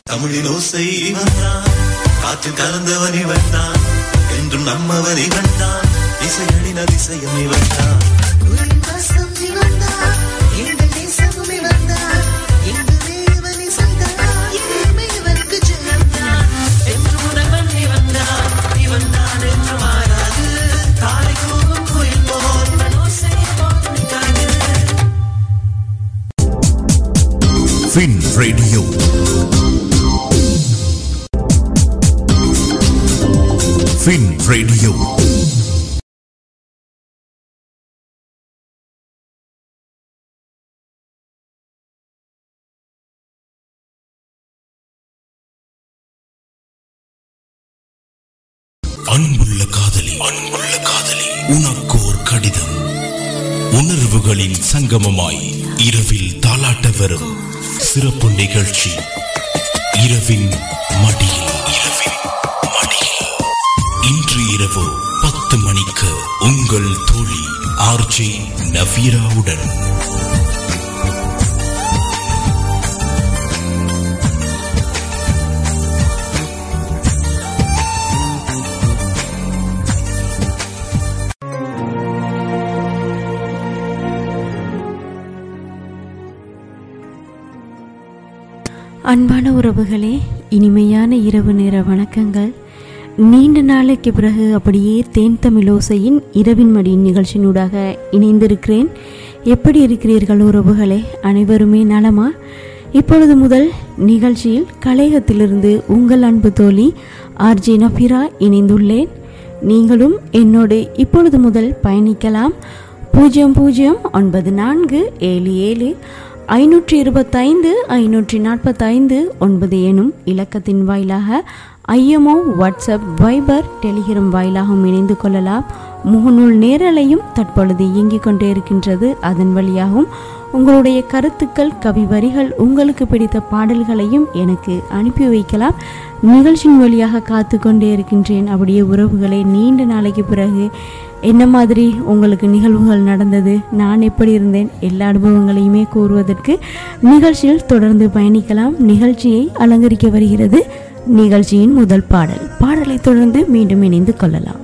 தமிழின் ஓசை இவன்தான் காற்றில் கலந்தவன் இவன்தான் என்றும் நம்மவன் இவன்தான் இசைகளின் அதிசயம் இவன்தான் ஃபின் ரேடியோ ஃபின் ரேடியோ அன்புள்ள காதலி அன்புள்ள காதலி உனக்கோர் கடிதம் உணர்வுகளின் சங்கமமாய் இரவில் தாலாட்ட வரும் சிறப்பு நிகழ்ச்சி இரவின் மடியில் இரவின் மடியில் இன்று இரவு பத்து மணிக்கு உங்கள் தோழி ஆர்ஜே நவீராவுடன் அன்பான உறவுகளே இனிமையான இரவு நேர வணக்கங்கள் நீண்ட நாளைக்கு பிறகு அப்படியே தேன் தமிழோசையின் இரவின் மடியின் நிகழ்ச்சியினூடாக இணைந்திருக்கிறேன் எப்படி இருக்கிறீர்கள் உறவுகளே அனைவருமே நலமா இப்பொழுது முதல் நிகழ்ச்சியில் கலையகத்திலிருந்து உங்கள் அன்பு தோழி ஆர்ஜே நஃபிரா இணைந்துள்ளேன் நீங்களும் என்னோடு இப்பொழுது முதல் பயணிக்கலாம் பூஜ்ஜியம் பூஜ்ஜியம் ஒன்பது நான்கு ஏழு ஏழு ஐநூற்றி இருபத்தைந்து ஐநூற்றி நாற்பத்தைந்து ஒன்பது எனும் இலக்கத்தின் வாயிலாக ஐஎம்ஓ வாட்ஸ்அப் வைபர் டெலிகிராம் வாயிலாகவும் இணைந்து கொள்ளலாம் முகநூல் நேரலையும் தற்பொழுது இயங்கிக் கொண்டே இருக்கின்றது அதன் வழியாகவும் உங்களுடைய கருத்துக்கள் கவி வரிகள் உங்களுக்கு பிடித்த பாடல்களையும் எனக்கு அனுப்பி வைக்கலாம் நிகழ்ச்சியின் வழியாக காத்து கொண்டே இருக்கின்றேன் அப்படியே உறவுகளை நீண்ட நாளைக்கு பிறகு என்ன மாதிரி உங்களுக்கு நிகழ்வுகள் நடந்தது நான் எப்படி இருந்தேன் எல்லா அனுபவங்களையுமே கூறுவதற்கு நிகழ்ச்சியில் தொடர்ந்து பயணிக்கலாம் நிகழ்ச்சியை அலங்கரிக்க வருகிறது நிகழ்ச்சியின் முதல் பாடல் பாடலை தொடர்ந்து மீண்டும் இணைந்து கொள்ளலாம்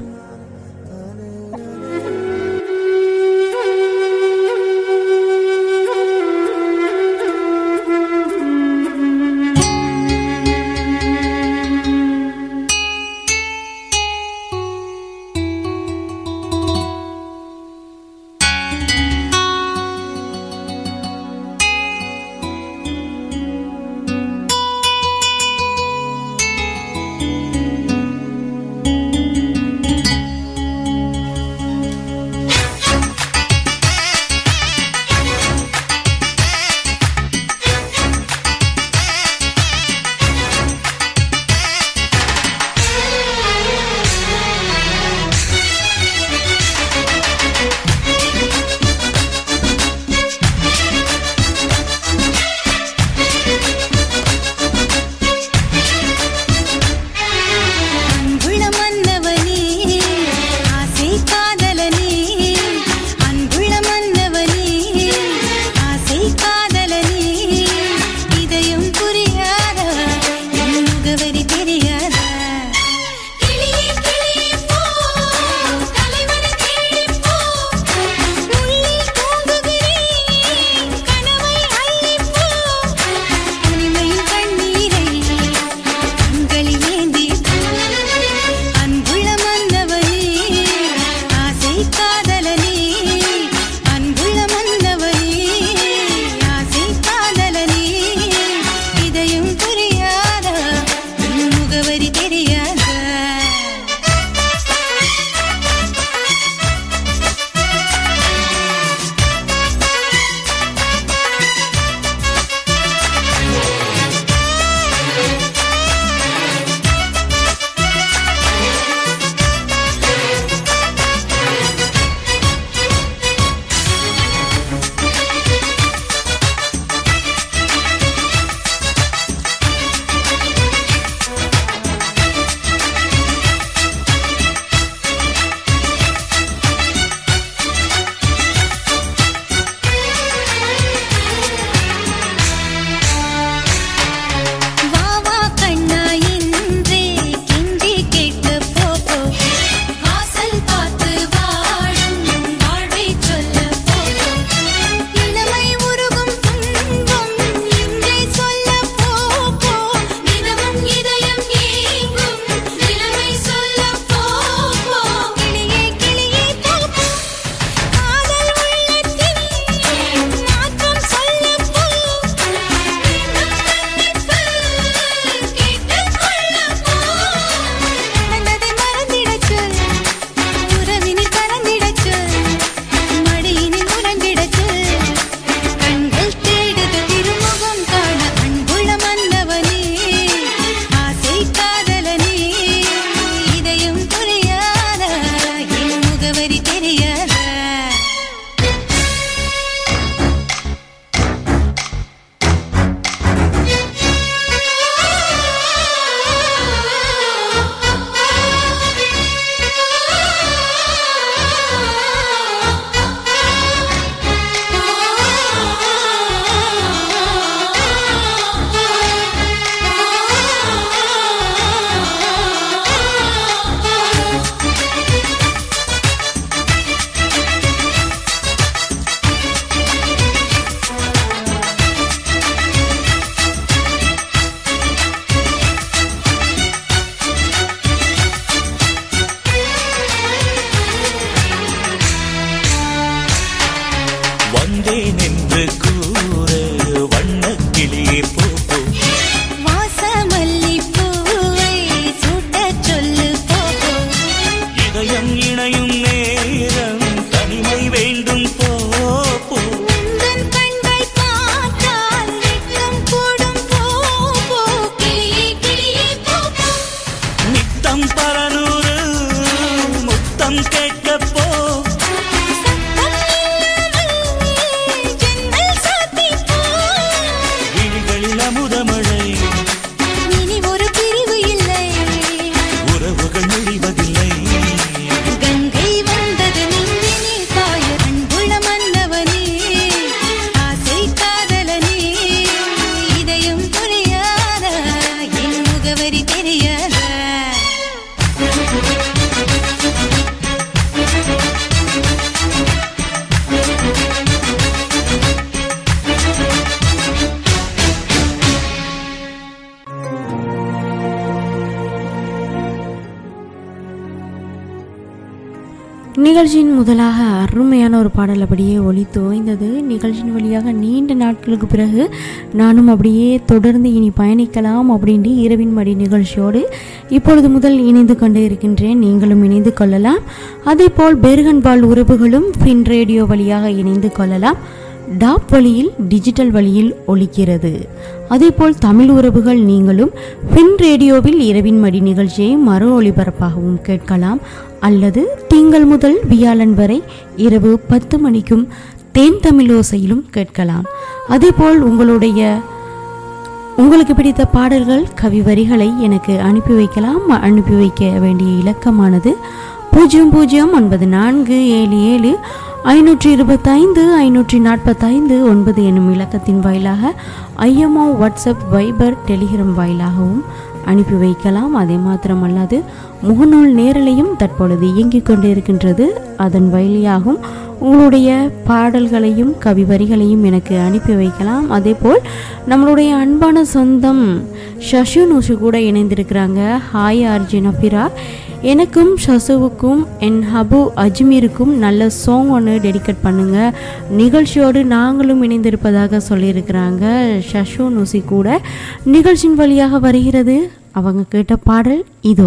நிகழ்ச்சியின் முதலாக அருமையான ஒரு பாடல் அப்படியே ஒளி தோய்ந்தது நிகழ்ச்சியின் வழியாக நீண்ட நாட்களுக்கு பிறகு நானும் அப்படியே தொடர்ந்து இனி பயணிக்கலாம் அப்படின்ட்டு இரவின் மடி நிகழ்ச்சியோடு இப்பொழுது முதல் இணைந்து கொண்டே இருக்கின்றேன் நீங்களும் இணைந்து கொள்ளலாம் அதேபோல் பெருகன்பால் உறவுகளும் ஃபின் ரேடியோ வழியாக இணைந்து கொள்ளலாம் டாப் வழியில் டிஜிட்டல் வழியில் ஒலிக்கிறது அதேபோல் தமிழ் உறவுகள் நீங்களும் ஃபின் ரேடியோவில் இரவின் மடி நிகழ்ச்சியை மறு ஒளிபரப்பாகவும் கேட்கலாம் அல்லது திங்கள் முதல் வியாழன் வரை இரவு பத்து மணிக்கும் தேன் தமிழோசையிலும் கேட்கலாம் அதேபோல் உங்களுடைய உங்களுக்கு பிடித்த பாடல்கள் கவி வரிகளை எனக்கு அனுப்பி வைக்கலாம் அனுப்பி வைக்க வேண்டிய இலக்கமானது பூஜ்ஜியம் பூஜ்ஜியம் ஒன்பது நான்கு ஏழு ஏழு ஐநூற்றி இருபத்தைந்து ஐநூற்றி நாற்பத்தைந்து ஒன்பது என்னும் இலக்கத்தின் வாயிலாக ஐஎம்ஓ வாட்ஸ்அப் வைபர் டெலிகிராம் வாயிலாகவும் அனுப்பி வைக்கலாம் அதே மாத்திரமல்லாது முகநூல் நேரலையும் தற்பொழுது இயங்கிக் கொண்டிருக்கின்றது அதன் வழியாகவும் உங்களுடைய பாடல்களையும் கவி வரிகளையும் எனக்கு அனுப்பி வைக்கலாம் அதேபோல் நம்மளுடைய அன்பான சொந்தம் சஷு நூஷு கூட இணைந்திருக்கிறாங்க ஹாய் அர்ஜுன் அபிரா எனக்கும் ஷசுவுக்கும் என் ஹபு அஜ்மீருக்கும் நல்ல சாங் ஒன்று டெடிகேட் பண்ணுங்க நிகழ்ச்சியோடு நாங்களும் இணைந்திருப்பதாக சொல்லியிருக்கிறாங்க ஷஷு நூசி கூட நிகழ்ச்சியின் வழியாக வருகிறது அவங்க கேட்ட பாடல் இதோ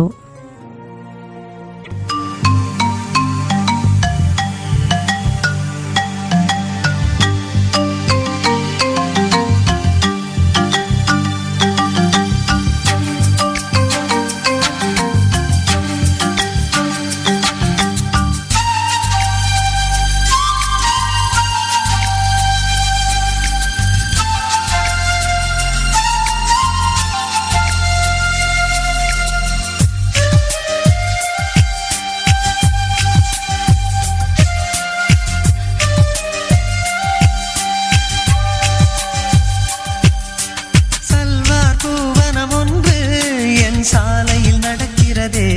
சல்வார் பூவனம் ஒன்று என் சாலையில் நடக்கிறதே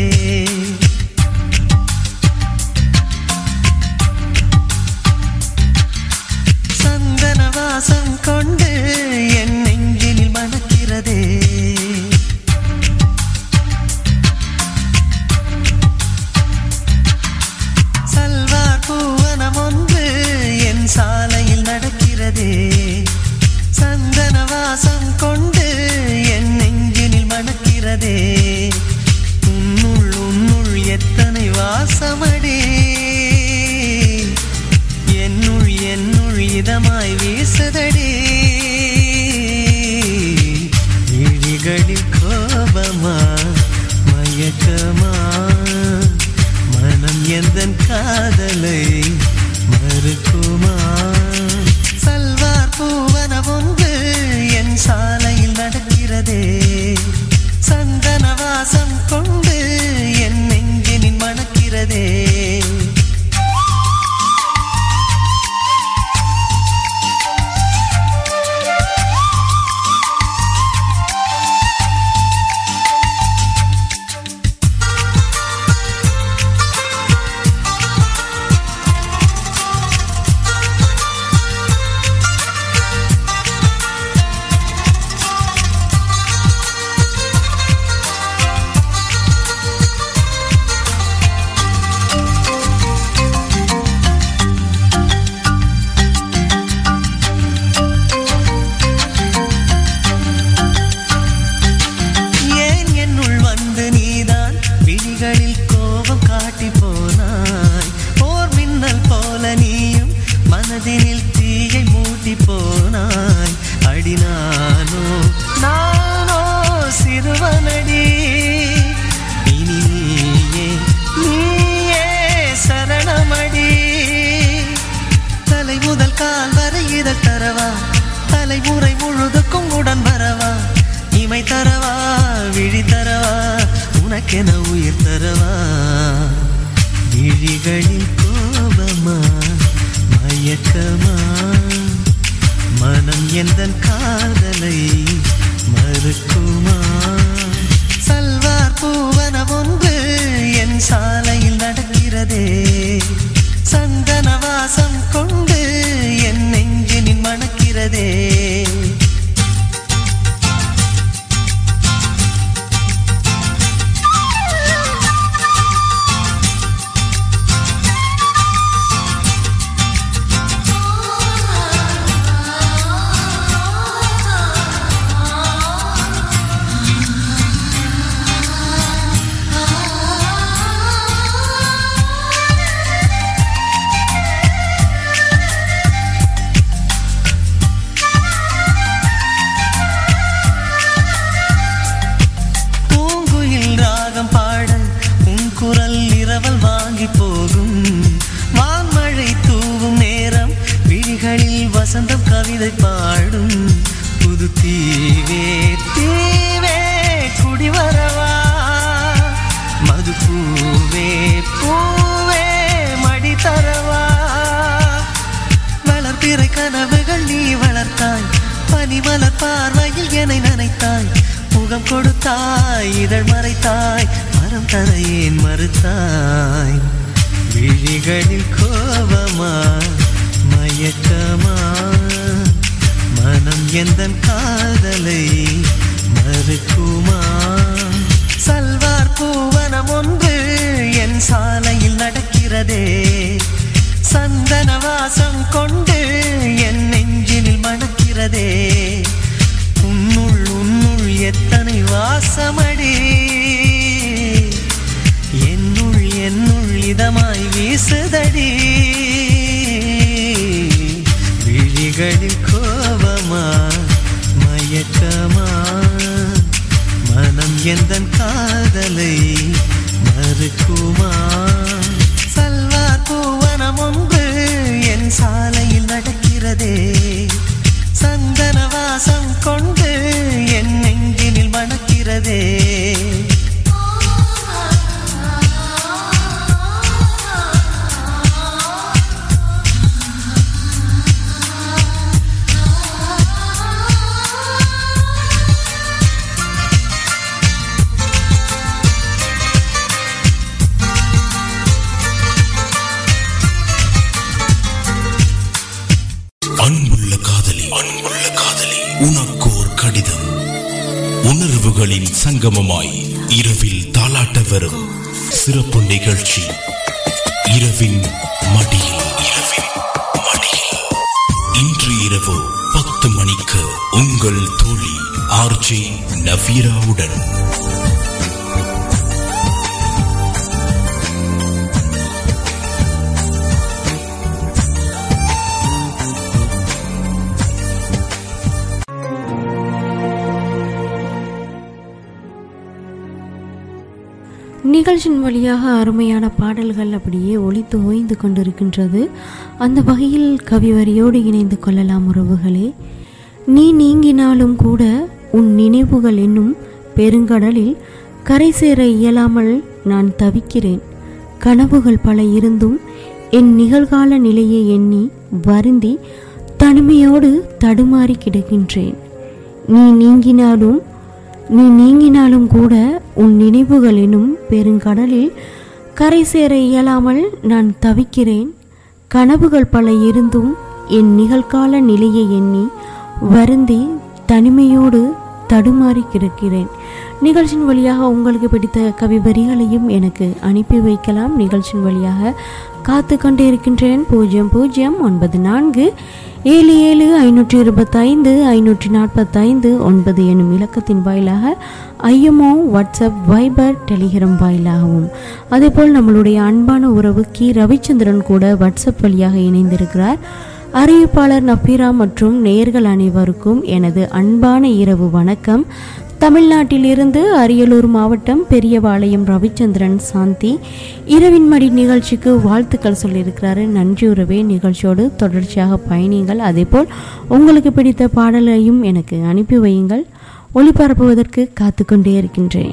சந்தன வாசம் கொண்டு என் நெஞ்சினில் மணக்கிறதே சல்வார் பூவனம் ஒன்று என் சாலையில் நடக்கிறதே சந்தன வாசம் கொண்டு என் நெஞ்சினில் மணக்கிறதே உன்னுள் உன்னுள் எத்தனை வாசமடி என்னுள் என்னுள் இதமாய் வீசுதடி விழிகளில் கோபமா மயக்கமா மனம் எந்தன் காதலை மறுக்குமா சல்வார் பூவனம் ஒன்று என் சாலையில் நடக்கிறதே சந்தன வாசம் கொண்டு என் நெஞ்சினில் மணக்கிறதே ஏன் என்னுள் வந்து நீதான் விழிகளில் கோபம் காட்டி போனாய் போர் மின்னல் போல நீயும் மனதினில் தீயை மூட்டி போனாய் அடினானோ நானோ சிறுவனடி இனி நீயே நீயே சரணமடி தலை முதல் கால் வரை இதழ் தரவா தலைமுறை முழுதுக்கும் உடன் வரவா இமை தரவா விழி தரவா உனக்கென உயிர் தரவா விழிகளில் கோபமா மயக்கமா மனம் எந்தன் காதலை மறுக்குமா சல்வார் பூவனம் ஒன்று என் சாலையில் நடக்கிறதே சந்தன வாசம் கொண்டு என் நெஞ்சினில் மணக்கிறதே கவிதை பாடும் புது தீவே தீவே குடிவரவா மது பூவே பூவே மடி தரவா வளர்பிறை கனவுகள் நீ வளர்த்தாய் பனிமலர் பார்வையில் என்னை நனைத்தாய் முகம் கொடுத்தாய் இதழ் மறைத்தாய் மரம் தர ஏன் மறுத்தாய் விழிகளில் கோபமா மயக்கமா மனம் எந்தன் காதலை மறுக்குமா சல்வார் பூவனம் ஒன்று என் சாலையில் நடக்கிறதே சந்தன வாசம் கொண்டு என் நெஞ்சினில் மணக்கிறதே உன்னுள் உன்னுள் எத்தனை வாசமடி என்னுள் என்னுள் இதமாய் வீசுதடி விழிகளில் கோபமா மயக்கமா மனம் எந்தன் காதலை மறுக்குமா சல்வார் பூவனம் ஒன்று என் சாலையில் நடக்கிறதே சந்தன வாசம் கொண்டு என் நெஞ்சினில் மணக்கிறதே அன்புள்ள காதலி அன்புள்ள காதலி உனக்கோர் கடிதம் உணர்வுகளின் சங்கமமாய் இரவில் தாலாட்ட வரும் சிறப்பு நிகழ்ச்சி இரவின் மடியில் இரவின் மடியில் இன்று இரவு பத்து மணிக்கு உங்கள் தோழி ஆர்ஜே நவீராவுடன் நிகழ்ச்சியின் வழியாக அருமையான பாடல்கள் அப்படியே ஒலித்து ஓய்ந்து கொண்டிருக்கின்றது அந்த வகையில் கவிவரியோடு இணைந்து கொள்ளலாம் உறவுகளே நீ நீங்கினாலும் கூட உன் நினைவுகள் என்னும் பெருங்கடலில் கரை சேர இயலாமல் நான் தவிக்கிறேன் கனவுகள் பல இருந்தும் என் நிகழ்கால நிலையை எண்ணி வருந்தி தனிமையோடு தடுமாறி கிடக்கின்றேன் நீ நீங்கினாலும் நீ நீங்கினாலும் கூட உன் நினைவுகள் எனும் பெருங்கடலில் கரை சேர இயலாமல் நான் தவிக்கிறேன் கனவுகள் பல இருந்தும் என் நிகழ்கால நிலையை எண்ணி வருந்தி தனிமையோடு தடுமாறி கிடக்கிறேன் நிகழ்ச்சியின் வழியாக உங்களுக்கு பிடித்த கவி வரிகளையும் எனக்கு அனுப்பி வைக்கலாம் நிகழ்ச்சியின் வழியாக காத்து கொண்டே இருக்கின்றேன் பூஜ்ஜியம் பூஜ்ஜியம் ஒன்பது நான்கு ஏழு ஏழு ஐநூற்றி இருபத்தைந்து ஐநூற்றி நாற்பத்தைந்து ஒன்பது எனும் இலக்கத்தின் வாயிலாக ஐஎம்ஓ வாட்ஸ்அப் வைபர் டெலிகிராம் வாயிலாகவும் அதேபோல் நம்மளுடைய அன்பான உறவு கி ரவிச்சந்திரன் கூட வாட்ஸ்அப் வழியாக இணைந்திருக்கிறார் அறிவிப்பாளர் நப்பீரா மற்றும் நேயர்கள் அனைவருக்கும் எனது அன்பான இரவு வணக்கம் தமிழ்நாட்டிலிருந்து அரியலூர் மாவட்டம் பெரியபாளையம் ரவிச்சந்திரன் சாந்தி இரவின் மடி நிகழ்ச்சிக்கு வாழ்த்துக்கள் சொல்லியிருக்கிறாரு நன்றி உறவே நிகழ்ச்சியோடு தொடர்ச்சியாக பயணியுங்கள் அதேபோல் உங்களுக்கு பிடித்த பாடலையும் எனக்கு அனுப்பி வையுங்கள் ஒளிபரப்புவதற்கு காத்துக்கொண்டே இருக்கின்றேன்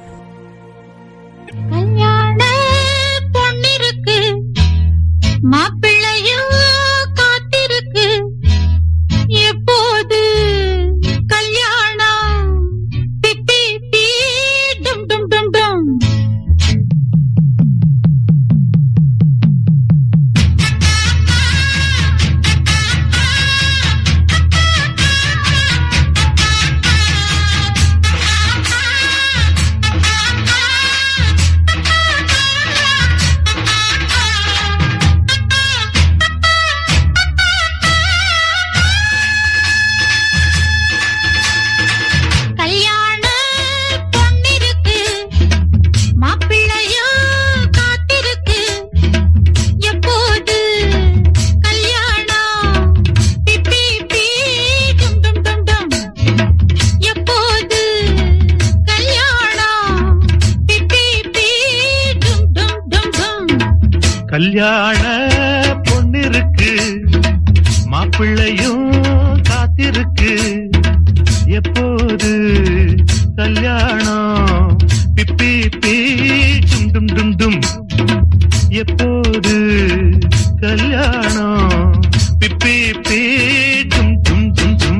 கல்யாண பொண்ணிருக்கு மாப்பிள்ளையும் காத்திருக்கு எப்போது கல்யாணம் பிப்பி பீ டும் டும் டும் டும் கல்யாண பொண்ணிருக்கு மாப்பிள்ளையும் காத்திருக்கு எப்போது கல்யாணம் பிப்பி பீ டும் டும் டும் டும் எப்போது கல்யாணம் பிப்பி பீ டும் டும் டும் டும் கல்யாண பொண்ணிருக்கு மாப்பிள்ளையும் இருக்கு எப்போது கல்யாணம் பிப்பி பீ டும் டும் டும் டும் எப்போது கல்யாணம் பிப்பி பீ டும் டும் டும் டும்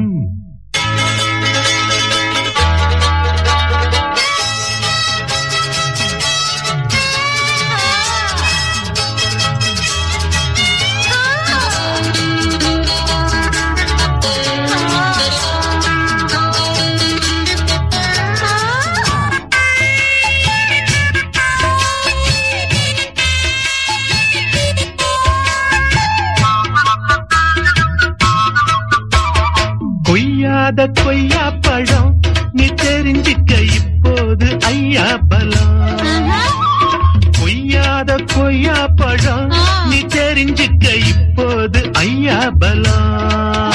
கொய்யாத கொய்யா பழம் நீ தெரிஞ்சிக்க இப்போது ஐயா பலம் கொய்யாத கொய்யா பழம் நீ தெரிஞ்சிக்க இப்போது ஐயா பலம்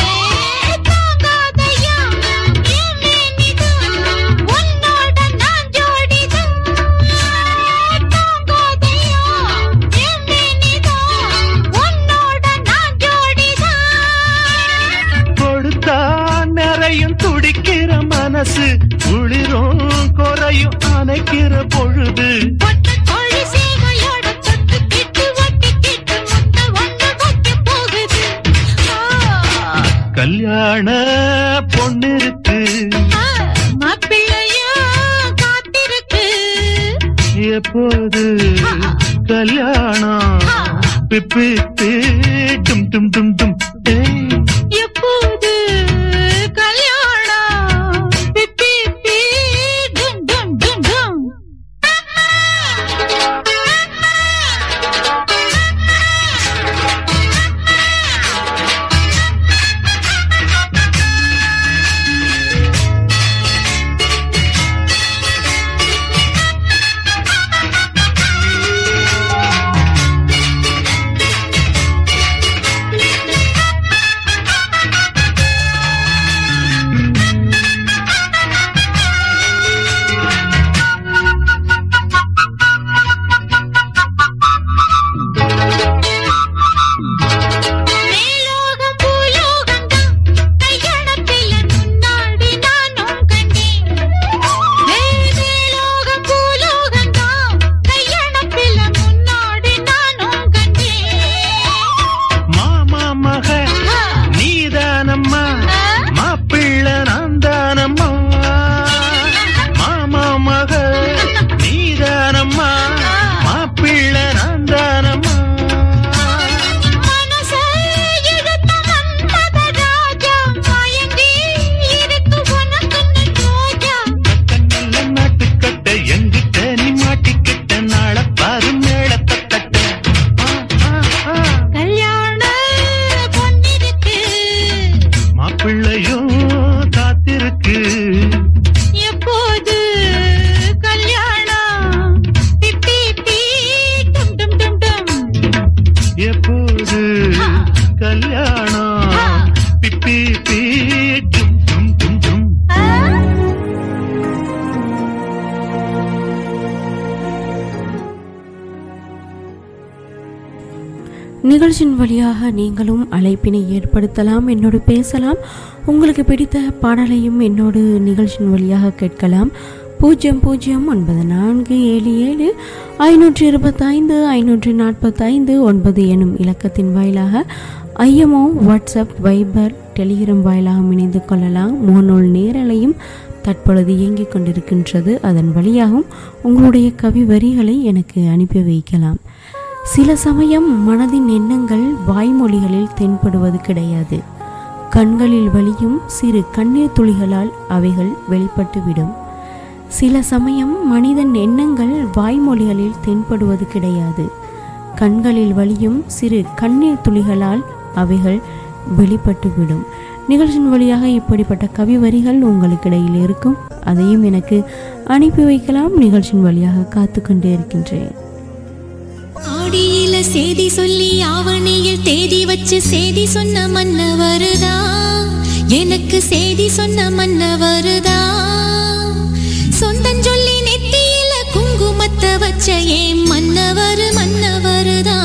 கொடுத்தா நிறையும் துடிக்கிற மனசு குளிரும் குறையும் அணைக்கிற பொழுது கல்யாண பொண்ணு இருக்கு எப்போது கல்யாணம் பிப்பி பீ டும் டும் டும் டும் ஏய் எப்போது கல்யாணம் பிப்பி பீ டும் டும் டும் டும் மேலோகம் பூலோகம் தான் கையடப்பில் முன்னாடி நானும் கண்டேன் மேலோகம் பூலோகம் தான் கையடப்பில் முன்னாடி நானும் கண்டேன் மாமா மக நீதானம்மா மாப்பிள்ளை நான் தானம்மா மாமா மக நீதானம்மா மாப்பிள்ளை நான் தானம்மா மனசை இழுத்த மன்மத ராஜா மயங்கி இருக்கு உனக்குன்னு ரோஜா கண்ணல்ல நாட்டுக்கட்ட எங்கிட்ட நீ மாட்டிக்கிட்ட நாள பாரு மேளத்தட்ட கல்யாண பொன்னிருக்கு மாப்பிள்ளையும் காத்திருக்கு எப்போது கல்யாணம் பிப்பி பீ டும் டும் டும் டும் எப்போது கல்யாணம் பிப்பி பீ டும் டும் டும் டும் ஆ நிகழ்ச்சியின் வழியாக நீங்களும் அழைப்பினை ஏற்படுத்தலாம் என்னோடு பேசலாம் உங்களுக்கு பிடித்த பாடலையும் என்னோடு நிகழ்ச்சியின் வழியாக கேட்கலாம் பூஜ்ஜியம் பூஜ்ஜியம் ஒன்பது நான்கு ஏழு ஏழு ஐநூற்றி இருபத்தைந்து ஐநூற்றி நாற்பத்தைந்து ஒன்பது எனும் இலக்கத்தின் வாயிலாக ஐஎம்ஓ வாட்ஸ்அப் வைபர் டெலிகிராம் வாயிலாக இணைந்து கொள்ளலாம் முகநூல் நேரலையும் தற்பொழுது இயங்கிக் கொண்டிருக்கின்றது அதன் வழியாகவும் உங்களுடைய கவி வரிகளை எனக்கு அனுப்பி வைக்கலாம் சில சமயம் மனதின் எண்ணங்கள் வாய்மொழிகளில் தென்படுவது கிடையாது கண்களில் வலியும் சிறு கண்ணீர் துளிகளால் அவைகள் வெளிப்பட்டுவிடும் சில சமயம் மனிதன் எண்ணங்கள் வாய்மொழிகளில் தென்படுவது கிடையாது கண்களில் வலியும் சிறு கண்ணீர் துளிகளால் அவைகள் வெளிப்பட்டுவிடும் நிகழ்ச்சியின் வழியாக இப்படிப்பட்ட கவி வரிகள் உங்களுக்கு இடையில் இருக்கும் அதையும் எனக்கு அனுப்பி வைக்கலாம் நிகழ்ச்சியின் வழியாக காத்து கொண்டே இருக்கின்றேன் ஆடியில செய்தி சொல்லி ஆவணியில் தேதி வச்சு செய்தி சொன்ன மன்ன வருதா எனக்கு செய்தி சொன்ன மன்ன வருதா சொந்தம் சொல்லி நெத்தியில குங்குமத்தை வச்ச ஏன் மன்னவர் மன்னவருதா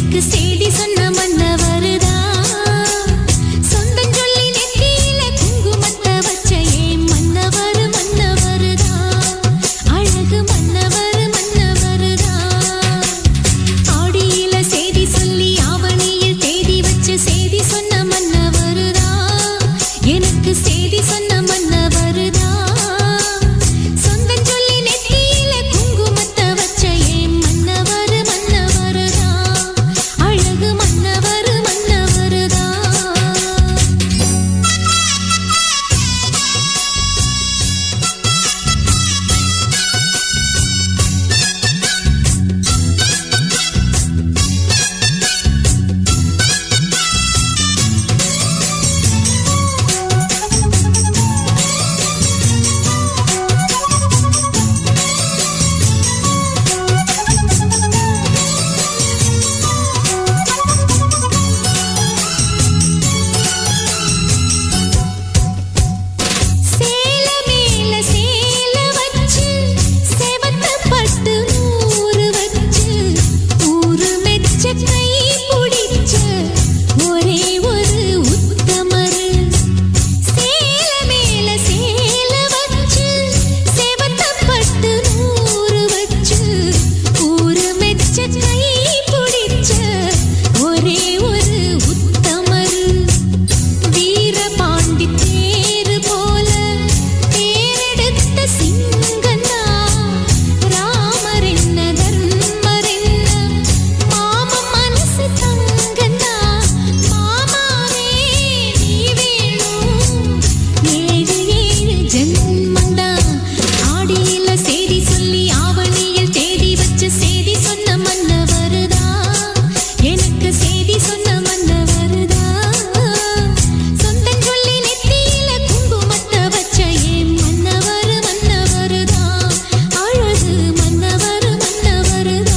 எனக்கு செய்தி சொன்ன மன்ன வருதா சொந்தம் சொல்லி நெத்தியில குங்குமத்தை வச்ச ஏன் மன்னவர் மன்னவருதா அழகு மன்னவர் மன்னவருதா ஆடியில செய்தி சொல்லி ஆவணியில் தேதி வச்சு செய்தி சொன்ன மன்னவருதா எனக்கு செய்தி சொன்ன மன்னவருதா சொந்தம் சொல்லி நெத்தியில குங்குமத்தை வச்ச ஏன் மன்னவர் மன்னவருதா அழகு மன்னவர் மன்னவருதா சேல மேல சேல வச்சு செவத்த பட்டு நூறு வச்சு ஊரு மெச்ச கை பிடிச்ச ஒரே ஒரு உத்தமரு சேல மேல சேல வச்சு செவத்த பட்டு நூறு வச்சு ஊரு மெச்ச கை பிடிச்ச ஒரே ஒரு உத்தமரு வீரபாண்டி தேரு போல தேரெடுத்த சிங்கந்தா ராமர் என்ன தர்மர் என்ன மாம மனசு தங்கந்தா மாமாவே நீ வேணும் ஏழு ஏழு ஜென்மந்தா ஆடியில செய்தி சொல்லி ஆவணியில் தேதி வச்சு செய்தி சொன்ன மன்ன வருதா எனக்கு செய்தி சொன்ன மன்ன வருதா சொந்தம் சொல்லி நெத்தியில குங்குமத்தை வச்ச ஏன் மன்னவர் மன்னவருதா அழகு மன்னவர் மன்னவருதா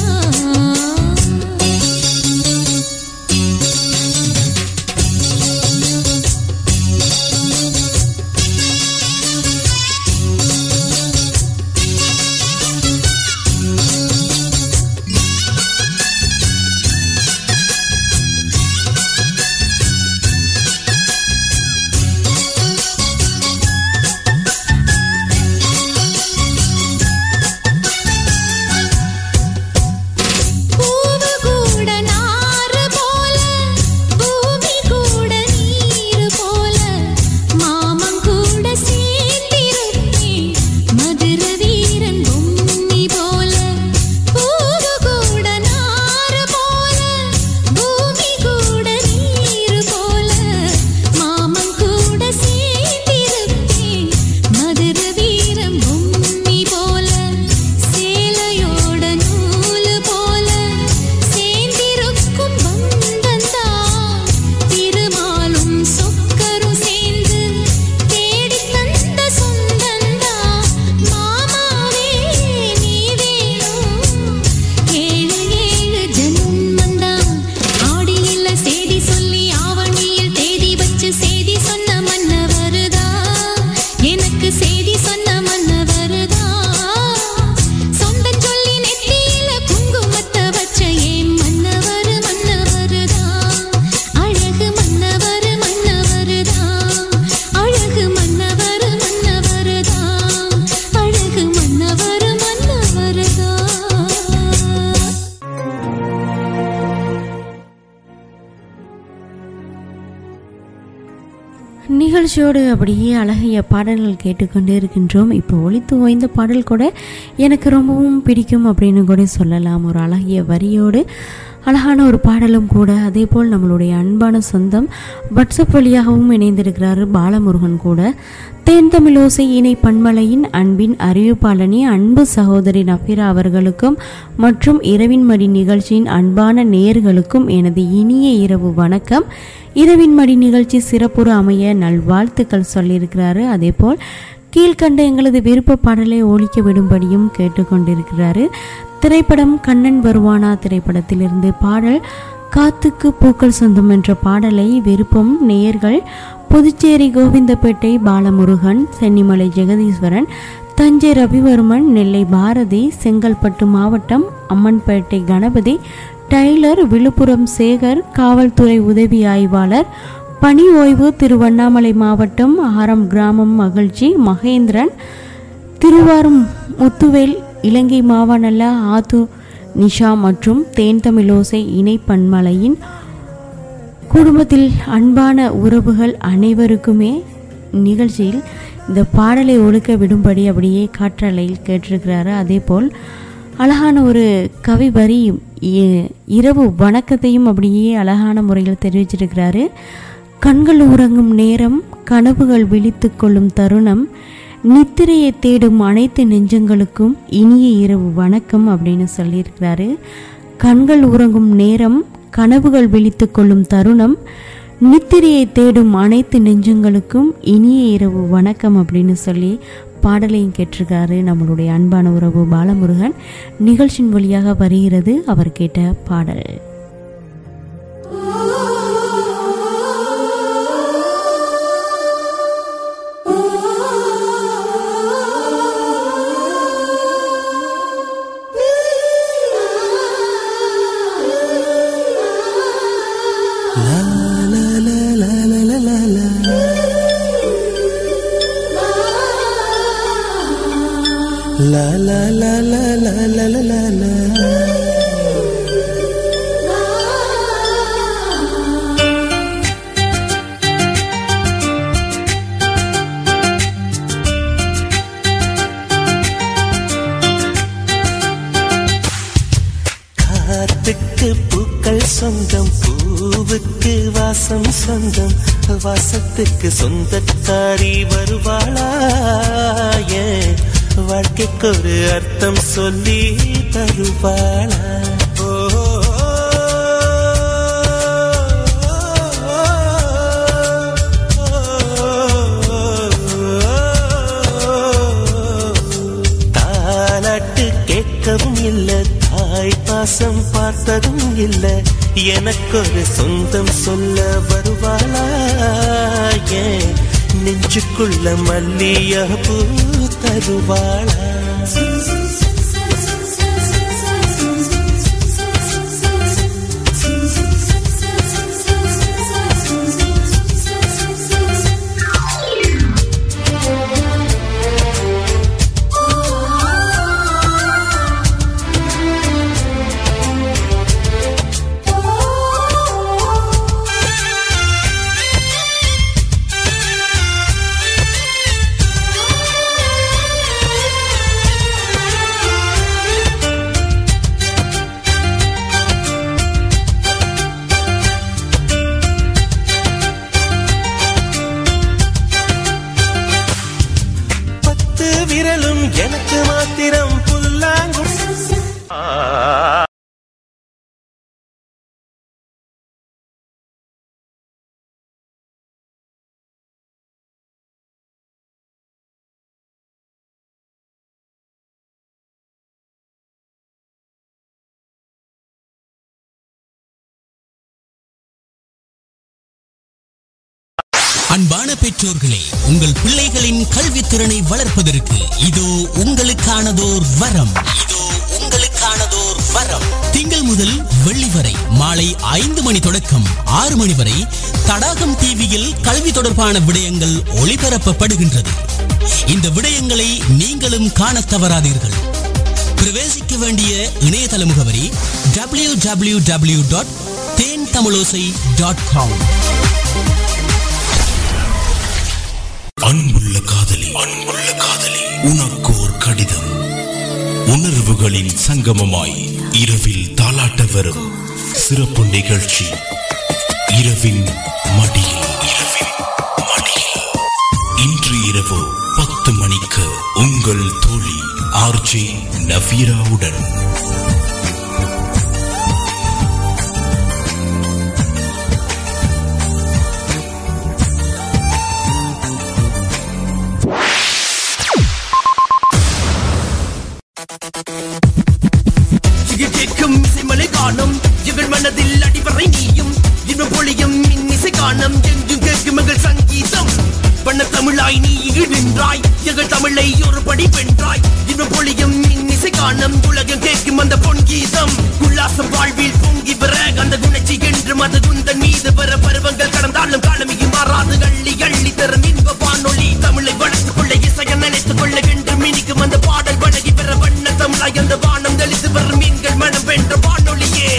பூவு கூட நாறு போல பூமி கூட நீர் போல மாமன் கூட சேர்ந்திருப்பேன் மதுர வீரன் பொம்மி போல பூவு கூட நாறு போல பூமி கூட நீர் போல மாமன் கூட சேர்ந்திருப்பேன் மதுர வீரன் பொம்மி போல சேலையோட நூலு போல சேர்ந்திருக்கும் பந்தந்தா திருமாலும் சொக்கரும் சேர்ந்து தேடி தந்த சொந்தந்தா மாமாவே நீ வேணும் ஏழு ஏழு ஜன்மந்தா ஆடியில செய்தி சொல்லி ஆவணியில் தேதி வச்சு செய்தி சொன்ன மன்ன வருதா எனக்கு செய்தி சொன்ன மன்ன வருதா சொந்தம் சொல்லி நெத்தியில குங்குமத்தை வச்ச ஏன் மன்னவர் மன்னவருதா அழகு மன்னவர் மன்னவருதா அழகு மன்னவர் மன்னவருதா அழகு மன்னவர் மன்னவருதா நிகழ்ச்சியோடு அப்படியே அழகிய பாடல்கள் கேட்டுக்கொண்டே இருக்கின்றோம் இப்போ ஒளித்து ஓய்ந்த பாடல் கூட எனக்கு ரொம்பவும் பிடிக்கும் அப்படின்னு கூட சொல்லலாம் ஒரு அழகிய வரியோடு அழகான ஒரு பாடலும் கூட அதே போல் நம்மளுடைய அன்பான சொந்தம் வாட்ஸ்அப் வழியாகவும் இணைந்திருக்கிறாரு பாலமுருகன் கூட தேன் தமிழோசை இணை பண்பலையின் அன்பின் அறிவிப்பாளனி அன்பு சகோதரி நஃபிரா அவர்களுக்கும் மற்றும் இரவின் மடி நிகழ்ச்சியின் அன்பான நேயர்களுக்கும் எனது இனிய இரவு வணக்கம் இரவின் மடி நிகழ்ச்சி சிறப்புற அமைய நல்வாழ்த்துக்கள் சொல்லியிருக்கிறாரு அதேபோல் கீழ்கண்ட எங்களது விருப்ப பாடலை ஒழிக்க விடும்படியும் கேட்டுக்கொண்டிருக்கிறாரு திரைப்படம் கண்ணன் வருவானா திரைப்படத்திலிருந்து பாடல் காத்துக்கு பூக்கள் சொந்தம் என்ற பாடலை விருப்பம் நேயர்கள் புதுச்சேரி கோவிந்தப்பேட்டை பாலமுருகன் சென்னிமலை ஜெகதீஸ்வரன் தஞ்சை ரவிவர்மன் நெல்லை பாரதி செங்கல்பட்டு மாவட்டம் அம்மன்பேட்டை கணபதி டைலர் விழுப்புரம் சேகர் காவல்துறை உதவி ஆய்வாளர் பணி ஓய்வு திருவண்ணாமலை மாவட்டம் ஆரம் கிராமம் மகிழ்ச்சி மகேந்திரன் திருவாரும் முத்துவேல் இலங்கை மாவனல்ல ஆத்து நிஷா மற்றும் தேன் தமிழோசை இணை பன்மலையின் குடும்பத்தில் அன்பான உறவுகள் அனைவருக்குமே நிகழ்ச்சியில் இந்த பாடலை ஒழுக்க விடும்படி அப்படியே காற்றலையில் கேட்டிருக்கிறாரு அதே போல் அழகான ஒரு கவி வரி இ- இரவு வணக்கத்தையும் அப்படியே அழகான முறையில் தெரிவிச்சிருக்கிறாரு கண்கள் உறங்கும் நேரம் கனவுகள் விழித்து கொள்ளும் தருணம் நித்திரையை தேடும் அனைத்து நெஞ்சங்களுக்கும் இனிய இரவு வணக்கம் அப்படின்னு சொல்லியிருக்கிறாரு கண்கள் உறங்கும் நேரம் கனவுகள் விழித்து கொள்ளும் தருணம் நித்திரையை தேடும் அனைத்து நெஞ்சங்களுக்கும் இனிய இரவு வணக்கம் அப்படின்னு சொல்லி பாடலையும் கேட்டிருக்காரு நம்மளுடைய அன்பான உறவு பாலமுருகன் நிகழ்ச்சியின் வழியாக வருகிறது அவர் கேட்ட பாடல் La la la la la la la la la. காத்துக்கு பூக்கள் சொந்தம் பூவுக்கு வாசம் சொந்தம் வாசத்துக்கு சொந்தக்காரி வருவாளா ஏன் வாழ்க்கைக்கு ஒரு அர்த்தம் சொல்லி தருவாளா ஓ, தாலாட்டு கேட்கவும் இல்ல தாய் பாசம் பார்த்ததும் இல்ல எனக்கொரு சொந்தம் சொல்ல வருவாளா ஏன் நெஞ்சுக்குள்ள மல்லிய பூ தருவாளா பத்து விரலும் எனக்கு மாத்திரம் புல்லாங்கு அன்பான பெற்றோர்களே உங்கள் பிள்ளைகளின் கல்வித்திறனை வளர்ப்பதற்கு இதோ உங்களுக்கானதோர் வரம் இதோ உங்களுக்கானதோர் வரம் திங்கள் முதல் வெள்ளி வரை மாலை ஐந்து மணி தொடக்கம் ஆறு மணி வரை தடாகம் டிவியில் கல்வி தொடர்பான விடயங்கள் ஒளிபரப்பப்படுகின்றது இந்த விடயங்களை நீங்களும் காணத் தவறாதீர்கள் பிரவேசிக்க வேண்டிய இணையதள முகவரி W W W dot Then Tamilosai dot com அன்புள்ள காதலி அன்புள்ள காதலி உனக்கோர் கடிதம் உணர்வுகளின் சங்கமமாய் இரவில் தாலாட்ட வரும் சிறப்பு நிகழ்ச்சி இரவின் மடியில் இரவின் மடியில் இன்று இரவு பத்து மணிக்கு உங்கள் தோழி ஆர்ஜே நவீராவுடன் சிகிர் கேட்கும் இசைமலை காணும் எங்கள் மனதில் அடிவரை நீயும் இன்னும் பொழியும் இன்னிசை காணும் எங்கும் கேட்கும் எங்கள் சங்கீதம் வண்ண தமிழாய் நீ இங்கு நின்றாய் எங்கள் தமிழை ஒரு படி வென்றாய் இன்னும் பொழியும் இன்னிசை இன்னிசை காணும் உலகம் கேட்கும் அந்த பொன் கீதம் உல்லாசம் வாழ்வில் பொங்கி வர அந்த குணச்சி என்று மத குந்தன் மீது வர பருவங்கள் கடந்தாலும் காலமியும் மாறாது அள்ளி அள்ளி தரும் இன்ப வானொலி தமிழை வளர்த்துக் கொள்ள இசைய நினைத்துக் கொள்ள என்று மினிக்கும் அந்த பாடல் வழங்கி பெற வண்ண தமிழாய் அந்த வானம் தெளித்து வரும் மீன்கள் மனம் வென்ற வானொலியே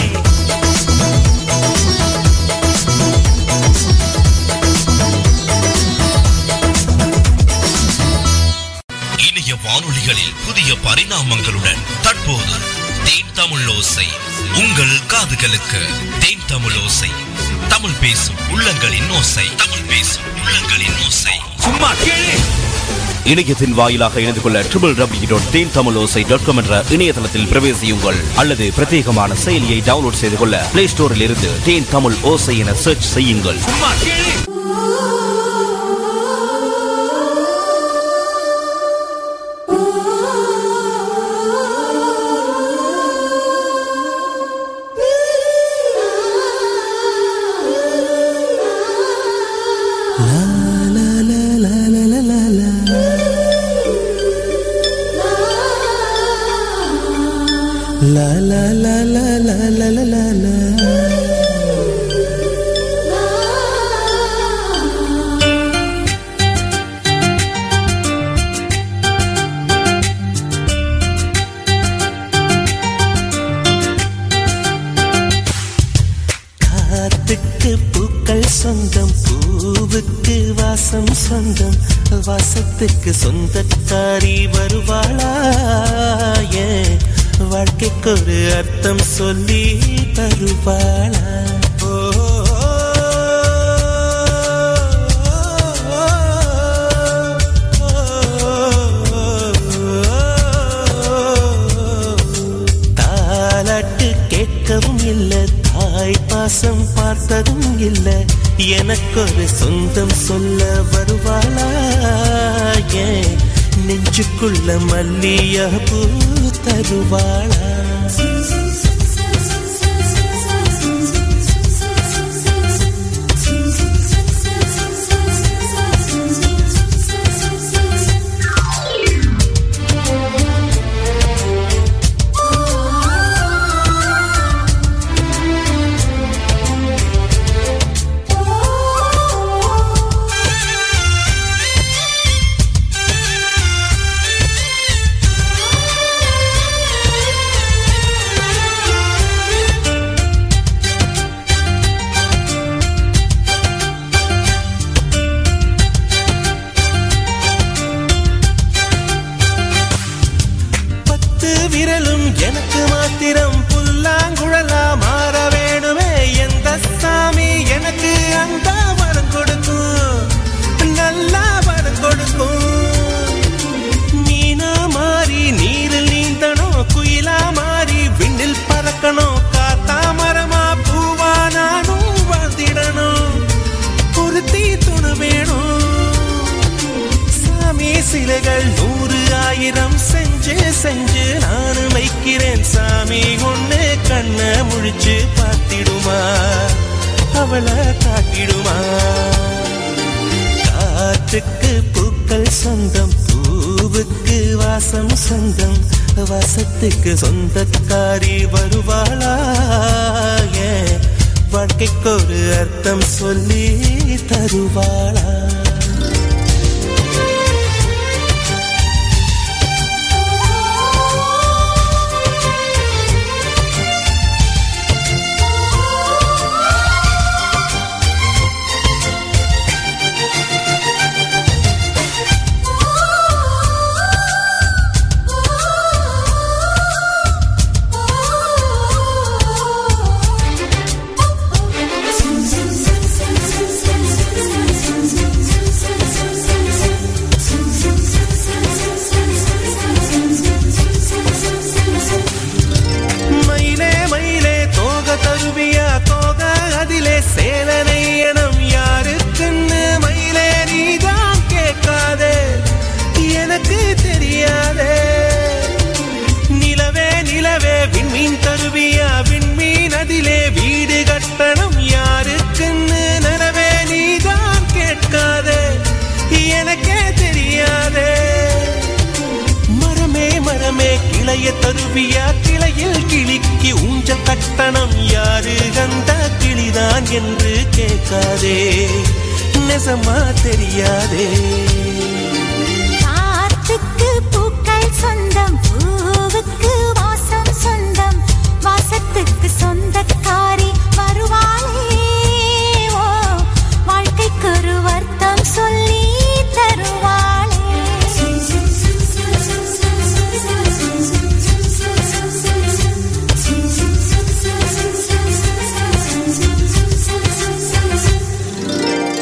இணைய வானொலிகளில் புதிய பரிணாமங்களுடன் தற்போது தேன் தமிழ் ஓசை உங்கள் காதுகளுக்கு தேன் தமிழ் ஓசை தமிழ் பேசும் உள்ளங்களின் ஓசை தமிழ் பேசும் உள்ளங்களின் ஓசை சும்மா கேளு இணையத்தின் வாயிலாக இணைந்து கொள்ள triple W dot Then Tamil Osai dot com என்ற இணையதளத்தில் பிரவேசியுங்கள் அல்லது பிரத்யேகமான செயலியை டவுன்லோட் செய்து கொள்ள பிளே ஸ்டோரில் இருந்து தேன் தமிழ் ஓசை என சர்ச் செய்யுங்கள் சும்மா கேளு காத்துக்கு பூக்கள் சொந்தம் பூவுக்கு வாசம் சொந்தம் வாசத்துக்கு சொந்தக்காரி வருவாளா ஏன் வாழ்க்கைக்கு ஒரு அர்த்தம் சொல்லி தருவாளா ஓ, தாலாட்டு கேட்கவும் இல்ல தாய் பாசம் பார்த்ததும் இல்ல எனக்கொரு சொந்தம் சொல்ல வருவாளா ஏன் நெஞ்சுக்குள்ள மல்லிய பூ தருவாளா பத்து விரலும் எனக்கு மாத்திரம் புல்லாங்குழலா மாற வேணுமே எந்த சாமி எனக்கு அந்த வரம் கொடுக்கும் நல்லா வரம் கொடுக்கும் மீனா மாறி நீரில் நீந்தணும் குயிலா மாறி விண்ணில் பறக்கணும் காத்தா மரமா பூவா நானும் வாழ்ந்திடணும் பொருத்தி துணு வேணும் சாமி சிலைகள் நூறு ஆயிரம் செஞ்சு செஞ்சு நானும் வைக்கிறேன் சாமி ஒண்ணு கண்ண முழிச்சு பார்த்திடுமா அவளை காட்டிடுமா காற்றுக்கு பூக்கள் சொந்தம் பூவுக்கு வாசம் சொந்தம் வாசத்துக்கு சொந்தக்காரி வருவாளா ஏன் வாழ்க்கைக்கு ஒரு அர்த்தம் சொல்லி தருவாளா மயிலே மயிலே தோக தருவியா தோக அதிலே சேலனை எனம் யாருக்குன்னு மயிலே நீதான் கேட்காதே எனக்கு தெரியாதே நிலவே நிலவே விண்மீன் தருவியா விண்மீன் அதிலே வீடு கட்டணம் யாருக்குன்னு நிலவே நீதான் கேட்காதே எனக்கே தெரியாதே மரமே மரமே கிளைய தருவியா கிளையில் கிளிக்கு ஊஞ்சல் கட்டணம் யாரு அந்த கிளிதான் என்று கேட்காதே நெசமா தெரியாதே காற்றுக்கு பூக்கள் சொந்தம் பூவுக்கு வாசம் சொந்தம் வாசத்துக்கு சொந்தக்காரி வருவாளே ஓ வாழ்க்கைக்கு ஒரு வர்த்தம் சொல்லி தருவாளே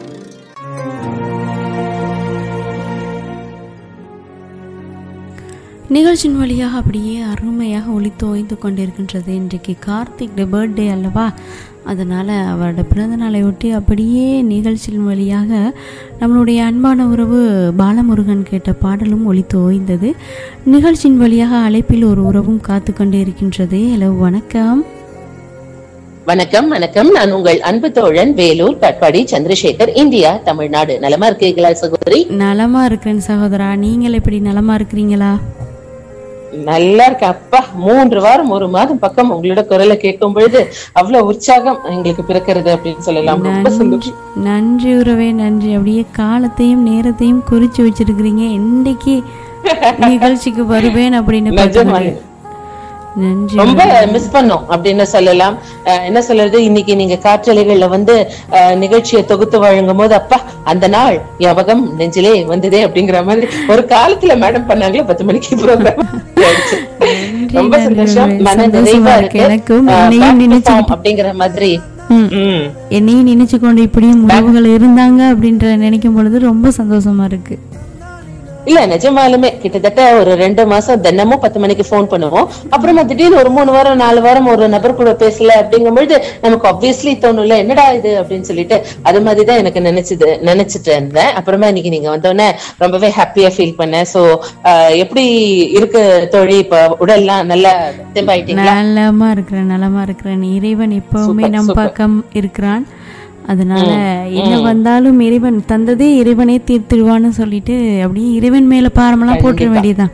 நிகழ்ச்சியின் வழியாக அப்படியே அருமையாக ஒளி தோய்ந்து கொண்டிருக்கின்றது இன்றைக்கு கார்த்திக் பர்த்டே அல்லவா அதனால் அவரோட பிறந்த நாளை ஒட்டி அப்படியே நிகழ்ச்சியின் வழியாக நம்மளுடைய அன்பான உறவு பாலமுருகன் கேட்ட பாடலும் ஒளி தோய்ந்தது நிகழ்ச்சியின் வழியாக அழைப்பில் ஒரு உறவும் காத்து கொண்டே இருக்கின்றது ஹலோ வணக்கம் வணக்கம் வணக்கம் நான் உங்கள் அன்பு தோழன் வேலூர் கட்பாடி சந்திரசேகர் இந்தியா தமிழ்நாடு நலமா இருக்கீங்களா சகோதரி நலமா இருக்கிறேன் சகோதரா நீங்கள் எப்படி நலமா இருக்கிறீங்களா நல்லா இருக்க அப்பா மூன்று வாரம் ஒரு மாதம் பக்கம் உங்களோட குரலை கேட்கும் பொழுது அவ்வளவு உற்சாகம் எங்களுக்கு பிறக்கிறது அப்படின்னு சொல்லலாம் ரொம்ப நன்றி சந்தோஷம் நன்றி உறவே நன்றி அப்படியே காலத்தையும் நேரத்தையும் குறிச்சு வச்சிருக்கிறீங்க இன்னைக்கு நிகழ்ச்சிக்கு வருவேன் அப்படின்னு நிஜமாலே. பார்த்து நன்றி ரொம்ப உறவே. மிஸ் பண்ணோம் அப்படின்னு சொல்லலாம் அஹ் என்ன சொல்றது இன்னைக்கு நீங்க காற்றலைகள்ல வந்து அஹ், நிகழ்ச்சியை தொகுத்து வழங்கும் போது அப்பா அந்த நாள் ஞாபகம் நெஞ்சிலே வந்ததே அப்படிங்கிற மாதிரி ஒரு காலத்துல மேடம் பண்ணாங்களே பத்து மணிக்கு ப்ரோக்ராம் ரொம்ப நன்றி, சந்தோஷம் நன்றி. மன சந்தோஷமா நிறைவா இருக்கு இருக்கு எனக்கும். அஹ், என்னையும் back to நினைச்சுக்கிட்டு- form அப்படிங்கிற மாதிரி ம். ம். என்னையும் நினைச்சு கொண்டு இப்படியும் உறவுகள் இருந்தாங்க அப்படின்ற நினைக்கும் பொழுது ரொம்ப சந்தோஷமா இருக்கு இல்ல நிஜமாலுமே கிட்டத்தட்ட ஒரு ரெண்டு மாசம் தினமும் பத்து மணிக்கு ஃபோன் பண்ணுவோம் அப்புறமா திடீர்னு ஒரு மூணு வாரம் நாலு வாரம் ஒரு நபர் கூட பேசல அப்படிங்கும்பொழுது நமக்கு ஆப்வியஸ்லி தோணும்ல என்னடா இது அப்படின்னு சொல்லிட்டு அது மாதிரிதான் எனக்கு நினைச்சது நினைச்சிட்டு இருந்தேன் அப்புறமா இன்னைக்கு நீங்க வந்தோடனே ரொம்பவே ஹாப்பியா ஃபீல் பண்ணேன் சோ எப்படி இருக்கு தோழி இப்ப உடல்லாம் நல்லா தெம்பாயிட்டீங்களா நலமா இருக்கிறேன் நலமா இருக்கிறேன் இறைவன் எப்பவுமே சூப்பர், நம் சூப்பர். பக்கம் இருக்கிறான் அதனால ம், என்ன ம். வந்தாலும் இறைவன் தந்ததே இறைவனே தீர்த்திடுவான்னு சொல்லிட்டு அப்படியே இறைவன் மேல பாரமெல்லாம் போட்டுற கண்டிப்பா. வேண்டியதுதான்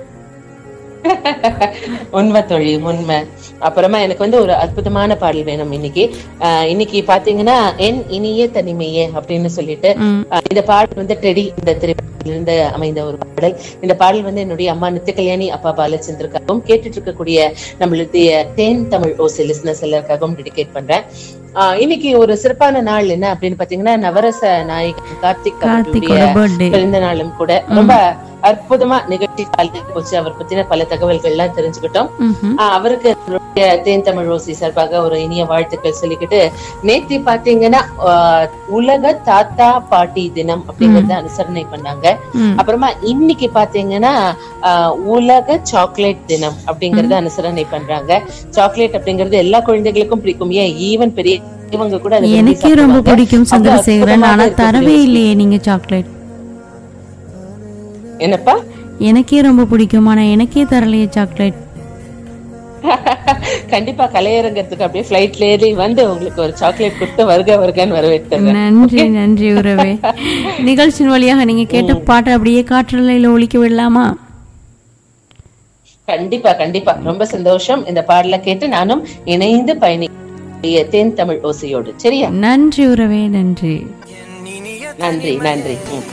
உண்மை தொழி உண்மை அப்புறமா எனக்கு வந்து ஒரு அற்புதமான பாடல் வேணும் இன்னைக்கு ஆஹ் இன்னைக்கு பாத்தீங்கன்னா என் இனிய தனிமையே அப்படின்னு சொல்லிட்டு ஆஹ் இந்த பாடல் வந்து டெடி இந்த திரைப்படத்திலிருந்து அமைந்த ஒரு பாடல் இந்த பாடல் வந்து என்னுடைய அம்மா நித்திய கல்யாணி அப்பா பாலச்சந்திரக்காகவும் கேட்டுட்டு இருக்கக்கூடிய நம்மளுடைய தேன் தமிழ் ஓசி லிஸ்னஸ் எல்லாருக்காகவும் டெடிகேட் பண்றேன் ஆஹ் இன்னைக்கு ஒரு சிறப்பான நாள் என்ன அப்படின்னு பாத்தீங்கன்னா நவரச நாயகன் கார்த்திக் கார்த்திக்கோட அவர்களுடைய birthday. பிறந்த நாளும் கூட ரொம்ப அற்புதமா நிகழ்ச்சி காலையில் போச்சு அவர் பத்தின பல தகவல்கள் எல்லாம் தெரிஞ்சுக்கிட்டோம் ம்ஹும். ஆஹ் அவருக்கு நம்மளுடைய தேன் தமிழ் ரோசி சார்பாக ஒரு இனிய வாழ்த்துக்கள் சொல்லிக்கிட்டு நேத்தி பாத்தீங்கன்னா ஆஹ் உலக தாத்தா பாட்டி தினம் அப்படிங்கறத அனுசரணை பண்ணாங்க ம். அப்புறமா இன்னைக்கு பாத்தீங்கன்னா ஆஹ் உலக சாக்லேட் தினம் அப்படிங்கறத அனுசரணை பண்றாங்க சாக்லேட் அப்படிங்கறது எல்லா குழந்தைகளுக்கும் பிடிக்கும் ஏன் ஈவன் பெரிய இவங்க கூட அதை விரும்பி எனக்கே ரொம்ப சாப்பிடுவாங்க. பிடிக்கும் அவ்வளவு சந்திரசேகரன் அற்புதமாக ஆனா இருக்கக்கூடிய தரவே விஷயம். இல்லையே நீங்க சாக்லேட் என்னப்பா எனக்கே ரொம்ப பிடிக்கும் ஆனா எனக்கே தரலையே சாக்லேட் கண்டிப்பா கலையரங்கத்துக்கு அப்படியே பிளைட்ல ஏறி வந்து உங்களுக்கு ஒரு சாக்லேட் கொடுத்து வருக வருகன்னு வரவேற்கிறேன் நன்றி நன்றி உறவே நிகழ்ச்சியின் வழியாக நீங்க கேட்ட பாட்டை அப்படியே காற்றலையில ஒலிக்க விடலாமா கண்டிப்பா கண்டிப்பா ரொம்ப சந்தோஷம் இந்த பாடலை கேட்டு நானும் இணைந்து பயணி தேன் தமிழ் ஓசையோடு சரியா நன்றி உறவே நன்றி நன்றி நன்றி ம்.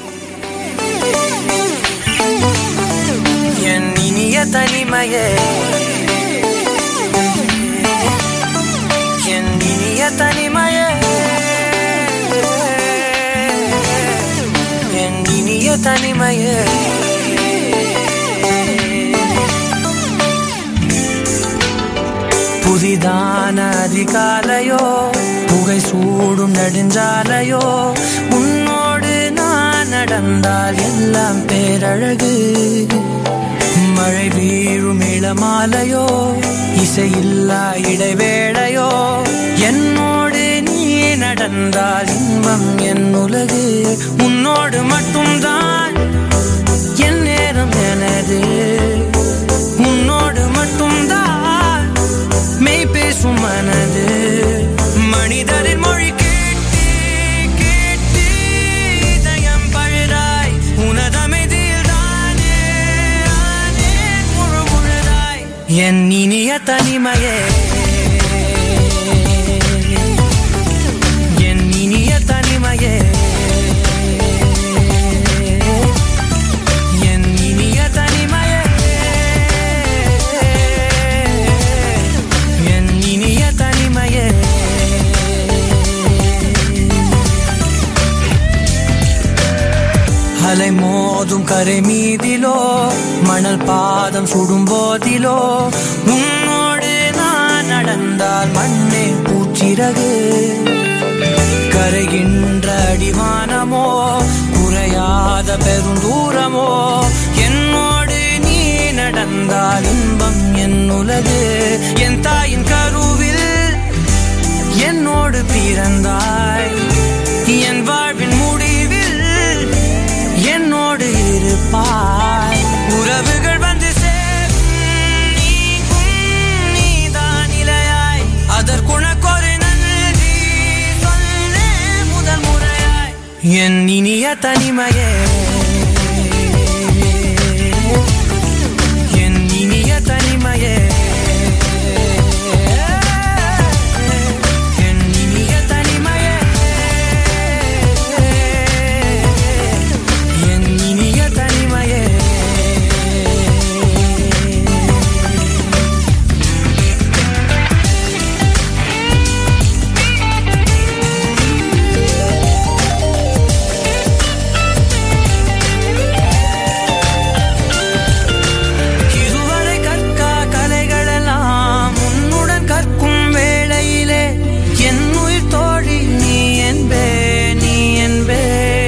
என் இனிய தனிமையே என் இனிய தனிமையே என் இனிய தனிமையே புதிதான அதிகாலையோ புகை சூடும் நெடுஞ்சாலையோ உன்னோடு நான் நடந்தால் எல்லாம் பேரழகு மழை வீழும் இளமாலையோ இசையில்லா இடைவேளையோ என்னோடு நீ நடந்தால் இன்பம் என் உலகு உன்னோடு மட்டும்தான் என் நேரம் எனது உன்னோடு மட்டும்தான் மெய் பேசும் மனது மனிதரின் மொழி கேட்டு கேட்டு இதயம் பழுதாய் உனதமைதியில் தானே ஆனே முழு முழுதாய் தனிமையே என் இனிய தனிமையே என் இனிய தனிமையே என் இனிய தனிமையே அலை மோதும் கரை மீதிலோ மணல் பாதம் சுடும் போதிலோ உன்னோடு நான் நடந்தால் மண்ணே பூச்சிறகு கரைகின்ற அடிவானமோ குறையாத பெருந்தூரமோ என்னோடு நீ நடந்தால் இன்பம் என் உலகு என் தாயின் கருவில் என்னோடு பிறந்தாய் என் வாழ்வின் முடிவில் என்னோடு இருப்பாய் உறவுகள் வந்து சேரும் நீக்கும் நீதான் இலையாய் அதற்குணக்கொரு நன்றி சொல்லே முதல் முறையாய் என் இனிய தனிமையே என் இனிய தனிமையே என் இனிய தனிமையே என் இனிய தனிமையே இதுவரை கற்கா கலைகளெல்லாம் உன்னுடன் கற்கும் வேளையிலே என் உயிர் தோழி நீ என்பே நீ என்பே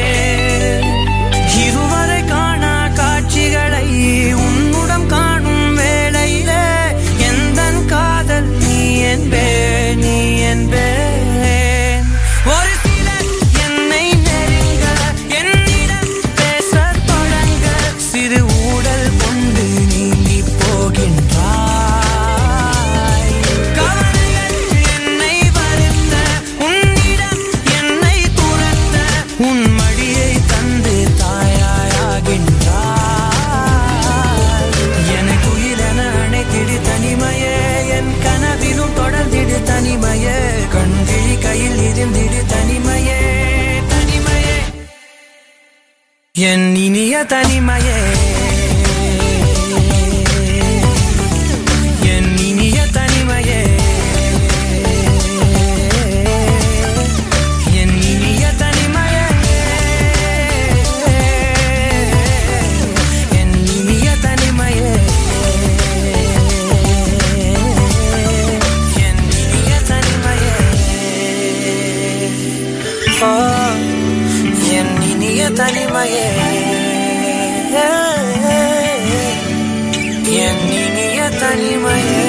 இதுவரை காணா காட்சிகளை உன்னுடன் காணும் வேளையிலே எந்தன் காதல் நீ என்பே நீ என்பே ஒரு சிலர் என்னை நெருங்க என்னிடம் பேசத் தொடங்க சிறு ஊடல் கொண்டு நீங்கி போகின்றாய் கவலைகள் என்னை வருந்த உன்னிடம் என்னை துரத்த உன் மடியை தந்து தாயாயாகின்றாய் எனக்கு உயிரென அணைத்திடு தனிமையே என் கனவிலும் தொடர்ந்திடு தனிமையே கண்கிழி கையில் இருந்திடு தனிமையே தனிமையே என் இனிய தனிமையே என் இனிய தனிமையே என் இனிய தனிமையே என் இனிய தனிமையே என் இனிய தனிமையே ஆ, என் இனிய தனிமையே என் இனிய தனிமையே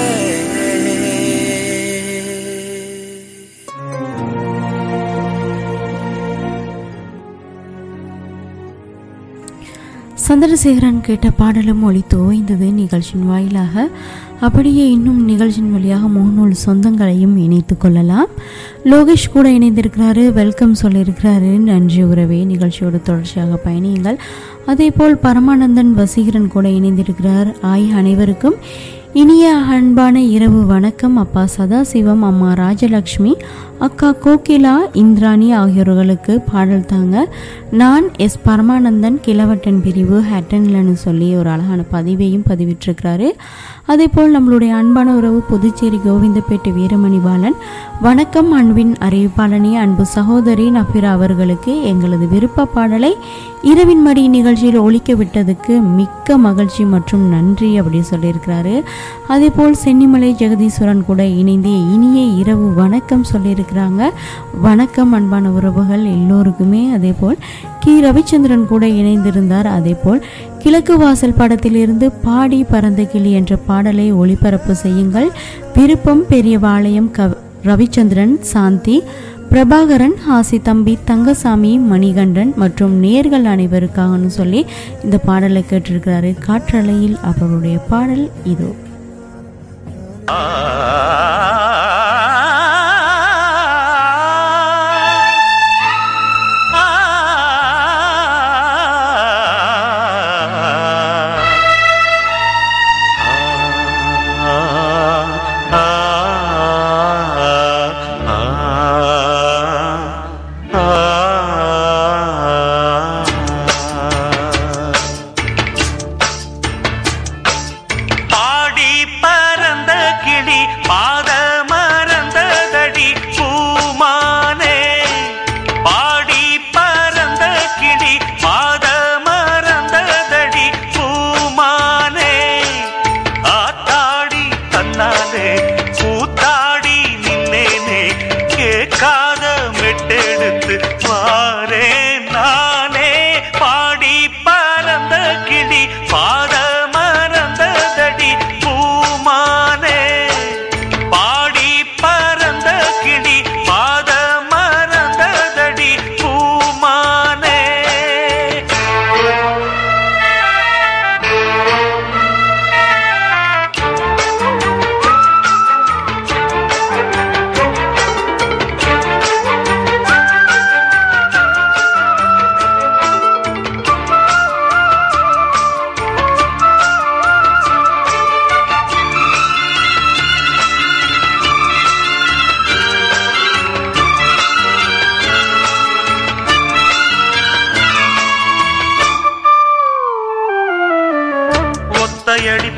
சந்திரசேகரன் கேட்ட பாடலும் ஒளி துவைந்தது நிகழ்ச்சியின் வாயிலாக அப்படியே இன்னும் நிகழ்ச்சியின் வழியாக முகநூல் சொந்தங்களையும் இணைத்து கொள்ளலாம் லோகேஷ் கூட இணைந்திருக்கிறாரு வெல்கம் சொல்லியிருக்கிறாரு நன்றி உறவே நிகழ்ச்சியோடு தொடர்ச்சியாக பயணியுங்கள் அதேபோல் பரமானந்தன் வசீகரன் கூட இணைந்திருக்கிறார் ஆய் அனைவருக்கும் இனிய அன்பான இரவு வணக்கம் அப்பா சதாசிவம் அம்மா ராஜலக்ஷ்மி அக்கா கோகிலா இந்திராணி ஆகியோர்களுக்கு பாடல் தாங்க நான் எஸ் பரமானந்தன் கிழவட்டன் பிரிவு ஹேட்டன்லன்னு சொல்லி ஒரு அழகான பதிவையும் பதிவிட்டிருக்கிறாரு அதேபோல் நம்மளுடைய அன்பான உறவு புதுச்சேரி கோவிந்தப்பேட்டை வீரமணி பாலன் வணக்கம் அன்பின் அறிவிப்பாளனி அன்பு சகோதரி நஃபிரா அவர்களுக்கு எங்களது விருப்ப பாடலை இரவின் மடி நிகழ்ச்சியில் ஒழிக்க விட்டதுக்கு மிக்க மகிழ்ச்சி மற்றும் நன்றி அப்படி சொல்லியிருக்கிறாரு அதேபோல் சென்னிமலை ஜெகதீஸ்வரன் கூட இணைந்து இனிய இரவு வணக்கம் சொல்லியிருக்கிறாங்க வணக்கம் அன்பான உறவுகள் எல்லோருக்குமே அதேபோல் கி ரவிச்சந்திரன் கூட இணைந்திருந்தார் அதேபோல் கிழக்கு வாசல் படத்திலிருந்து பாடி பறந்த கிளி என்ற பாடலை ஒளிபரப்பு செய்யுங்கள் விருப்பம் பெரியவாளையம் கவ் ரவிச்சந்திரன் சாந்தி பிரபாகரன் ஹாசி தம்பி தங்கசாமி மணிகண்டன் மற்றும் நேர்கள் அனைவருக்காகன்னு சொல்லி இந்த பாடலை கேட்டிருக்கிறாரு காற்றலையில் அவருடைய பாடல் இதோ ஆ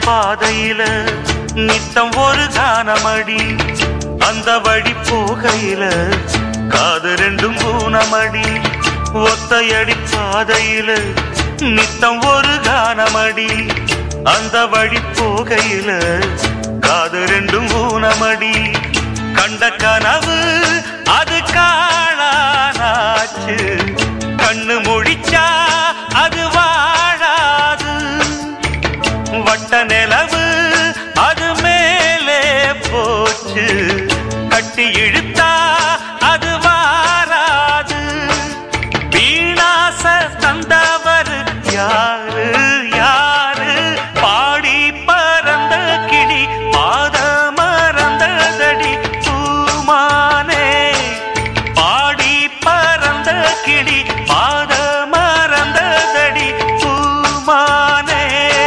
பாதையில நித்தம் ஒரு கானமடி அந்த வழி போகையில காது ரெண்டும் பூனமடி ஒத்தையடி பாதையில நித்தம் ஒரு கானமடி அந்த வழி போகையில காது ரெண்டும் ஊனமடி கண்ட கனவு அது காணானாச்சு கண்ணு முடிச்சா அது வாழாது வட்ட நிலவு அது மேலே போச்சு கட்டி இழுத்தா அது வாராது வீணாச தந்தவர் யாரு யாரு பாடி பறந்த கிளி பாத மறந்ததடி பூமானே பாடி பறந்த கிளி பாத மறந்ததடி பூமானே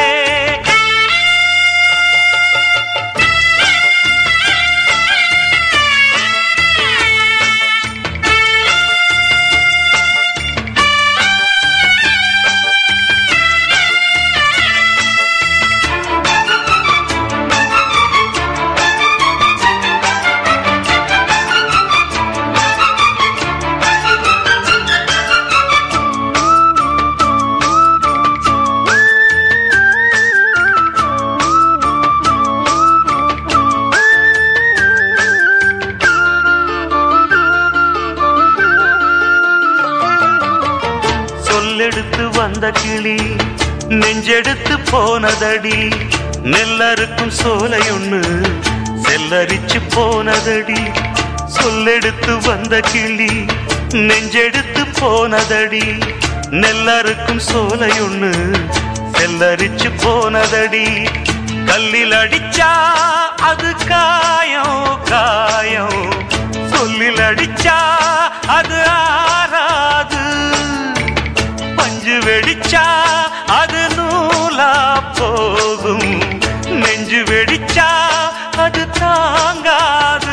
சொல்லெடுத்து வந்த கிளி நெஞ்செடுத்து போனதடி நெல்லறுக்கும் சோலை ஒண்ணு செல்லரிச்சு போனதடி சொல்லெடுத்து வந்த கிளி நெஞ்செடுத்து போனதடி நெல்லறுக்கும் சோலை ஒண்ணு செல்லரிச்சு போனதடி கல்லில் அடிச்சா அது காயம் காயம் சொல்லில் அடிச்சா அது ஆறாது பஞ்சு வெடிச்சா அது நூலா போகும் நெஞ்சு வெடிச்சா அது தாங்காது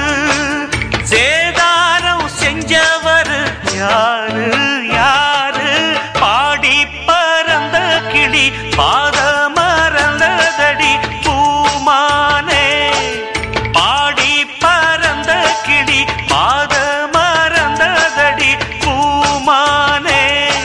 சேதாரம் செஞ்சவர் யாரு யாரு பாடி பறந்த கிளி பாத மறந்ததடி பூமானே பாடி பறந்த கிளி பாத மறந்ததடி பூமானே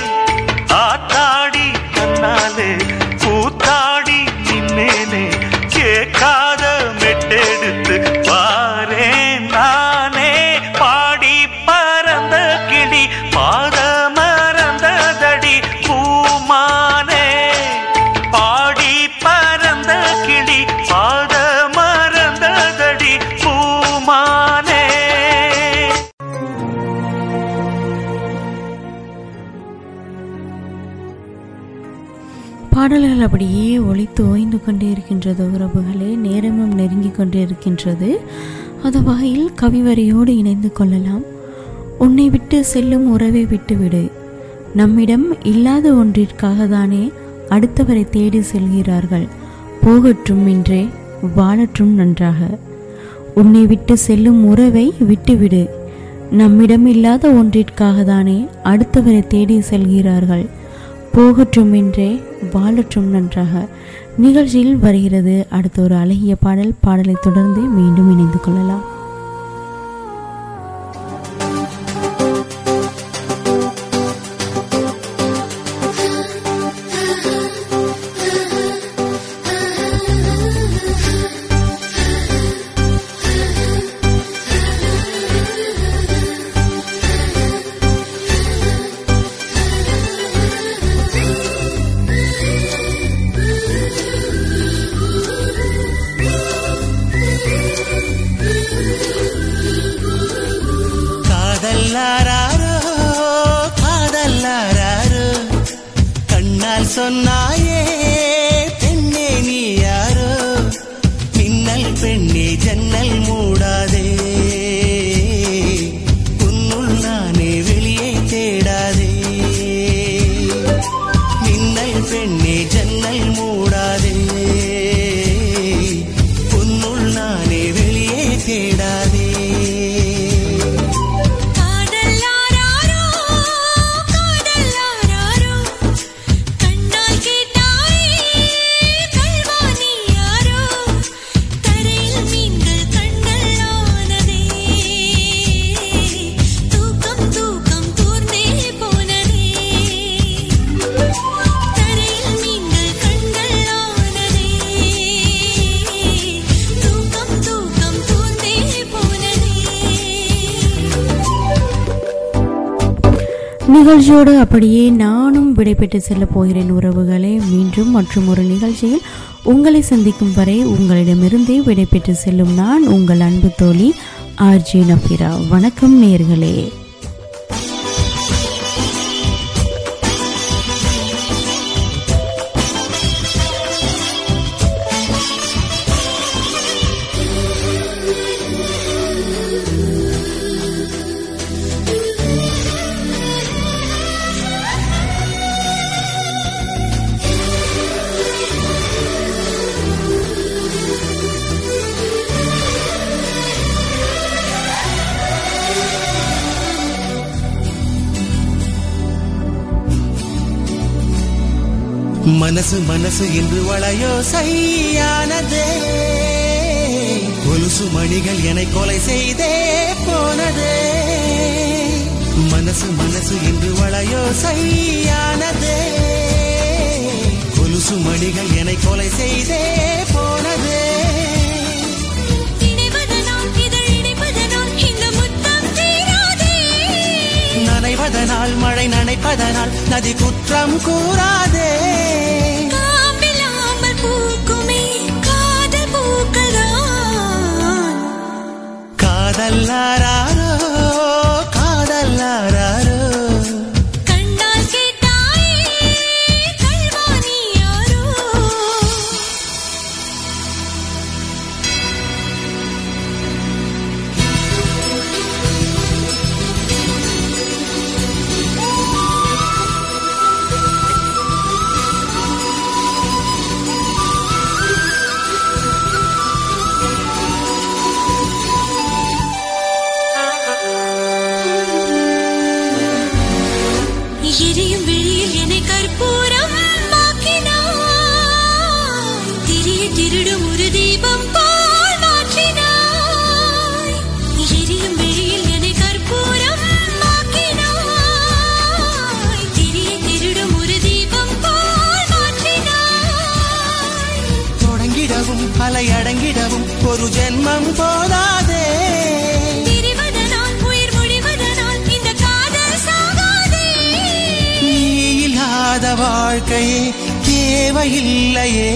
ஆத்தாடி கண்ணாலே கூத்தாடி நின்னேனே கேட்காத மெட்டெடுத்து பாரேன் நானே பாடி பறந்த கிளி பாத மறந்ததடி பூமானே பாடி பறந்த கிளி பாத மறந்ததடி பூமானே பாடல்கள் அப்படியே ஒலித்து ஓய்ந்து கொண்டே இருக்கின்றது உறவுகளே நேரமும் நெருங்கி கொண்டே இருக்கின்றது அந்த வகையில் கவிவரியோடு இணைந்து கொள்ளலாம் உன்னை விட்டு செல்லும் உறவை விட்டுவிடு நம்மிடம் இல்லாத ஒன்றிற்காக தானே அடுத்தவரை தேடி செல்கிறார்கள் போகட்டும் என்றே வாழற்றும் நன்றாக உன்னை விட்டு செல்லும் உறவை விட்டுவிடு நம்மிடம் இல்லாத ஒன்றிற்காக தானே அடுத்தவரை தேடி செல்கிறார்கள் போகட்டும் என்றே வாழற்றும் நன்றாக நிகழ்ச்சியில் வருகிறது அடுத்த ஒரு அழகிய பாடல் பாடலை தொடர்ந்து மீண்டும் இணைந்து கொள்ளலாம் காதல்லாரோ காதல்லாரோ கண்ணால் சொன்னாயே பெண்ணே நீ யாரோ மின்னல் பெண்ணே ஜன்னல் மூடாதே உன்னுள் நானே வெளியே தேடாதே மின்னல் பெண்ணே ஜன்னல் மூடாதே உன்னுள் நானே வெளியே தேடாதே காதல்லாரோ காதல்லாரோ கண்ணால் கே நிகழ்ச்சியோடு அப்படியே நானும் விடைபெற்று செல்ல போகிறேன் உறவுகளே மீண்டும் மற்றும் ஒரு நிகழ்ச்சியில் உங்களை சந்திக்கும் வரை உங்களிடமிருந்தே விடைபெற்று செல்லும் நான் உங்கள் அன்பு தோழி ஆர்ஜி நஃபிரா வணக்கம் நேர்களே மனசு மனசு என்று வளையோ சையானதே கொலுசு மணிகள் என்னை கொலை செய்தே போனதே மனசு மனசு என்று வளையோ சையானதே கொலுசு மணிகள் என்னை கொலை செய்தே போனதே இணைவதனால் இதழ் இணைப்பதனால் இந்த முத்தம் தீராதே நனைவதனால் மழை நனைப்பதனால் நதி குற்றம் கூறாதே காம்பில்லாமல் பூக்குமே காதல் பூக்கள்தான் காதல்லாரோ காதல்லாரோ கண்ணால் கேட்டாயே கல்வாணி யாரோ எரியும் வெளியில் என்னை கற்பூரம் ஆக்கினாய் திரிய திருடும் ஒரு தீபம் போல் மாற்றினாய் எரியும் வெளியில் என்னை கற்பூரம் ஆக்கினாய் திரிய திருடும் ஒரு தீபம் போல் மாற்றினாய் தொடங்கிடவும் அலை அடங்கிடவும் ஒரு ஜென்மம் போதாதே பிரிவதனால் உயிர் முடிவதனால் இந்த காதல் சாகாதே நீ இல்லாத வாழ்க்கையே தேவையில்லையே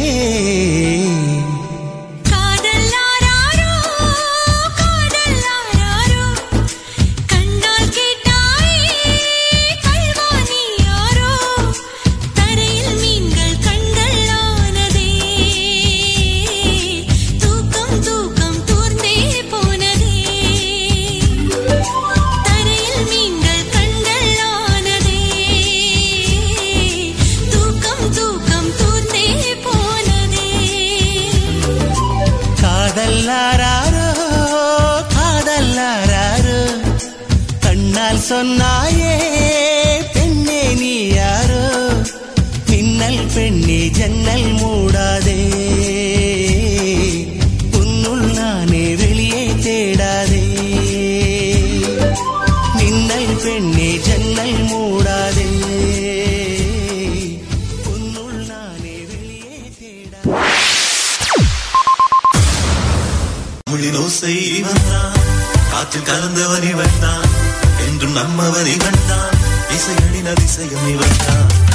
காதல் ஆராரோ காதல் ஆராரோ கண்ணால் கேட்டாயே கல்வாணி யாரோ தரையில் மீன்கள் கண்கள் ஆனதே தூக்கம் தூக்கம் தூர்ந்தே போனதே தரையில் மீன்கள் கண்கள் ஆனதே தூக்கம் தூக்கம் தூர்ந்தே போனதே காதல்லாரோ காதல்லாரோ கண்ணால் சொன்னாயே பெண்ணே நீ யாரோ மின்னல் பெண்ணே ஜன்னல் மூடாதே உன்னுள் நானே வெளியே தேடாதே மின்னல் பெண்ணே ஜன்னல் மூடாதே உன்னுள் நானே வெளியே தேடாதே தமிழின் ஓசை இவன்தான் காற்றில் கலந்தவன் இவன்தான் என்றும் நம்மவன் இவன்தான் இசையடின் அதிசயம் இவன்தான்